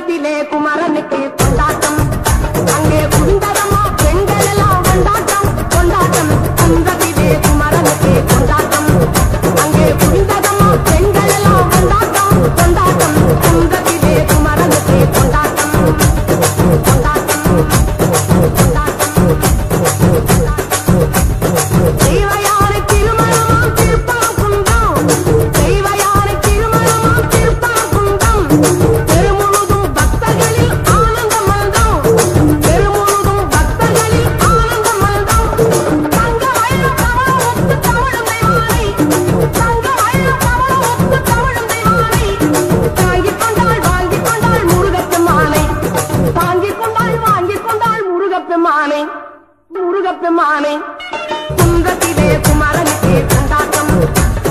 குன்றத்திலே குமரனுக்கு கொண்டாட்டம் அங்கே குவிந்ததம்மா பெண்கள் எல்லாம் கொண்டாட்டம் கொண்டாட்டம் குன்றத்திலே குமரனுக்கு கொண்டாட்டம் அங்கே குவிந்ததம்மா பெண்கள் எல்லாம் கொண்டாட்டம் கொண்டாட்டம் குன்றத்திலே குமரனுக்கு கொண்டாட்டம் கொண்டாட்டம் தெய்வயானை திருமணமாம் திருப்பாக்குன்றம் தெய்வயானை திருமணமாம் திருப்பாக்குன்றம் பெருமுழுதும் பக்தர்களில் ஆனந்த மல்தம் பெருமுழுதும் பக்தர்களில் ஆனந்த மல்தம் தங்க வயலும் கமலம் ஒத்து தமிழும் தெய்வானை தங்க வயலும் கமலம் ஒத்து தமிழும் தெய்வானை தாங்கிக் கொண்டாள் வாங்கிக் கொண்டாள் முருகப்பெருமானை தாங்கிக் கொண்டாள் வாங்கிக் கொண்டாள் முருகப்பெருமானை முருகப்பெருமானை குன்றத்திலே குமரனுக்கே கொண்டாட்டம்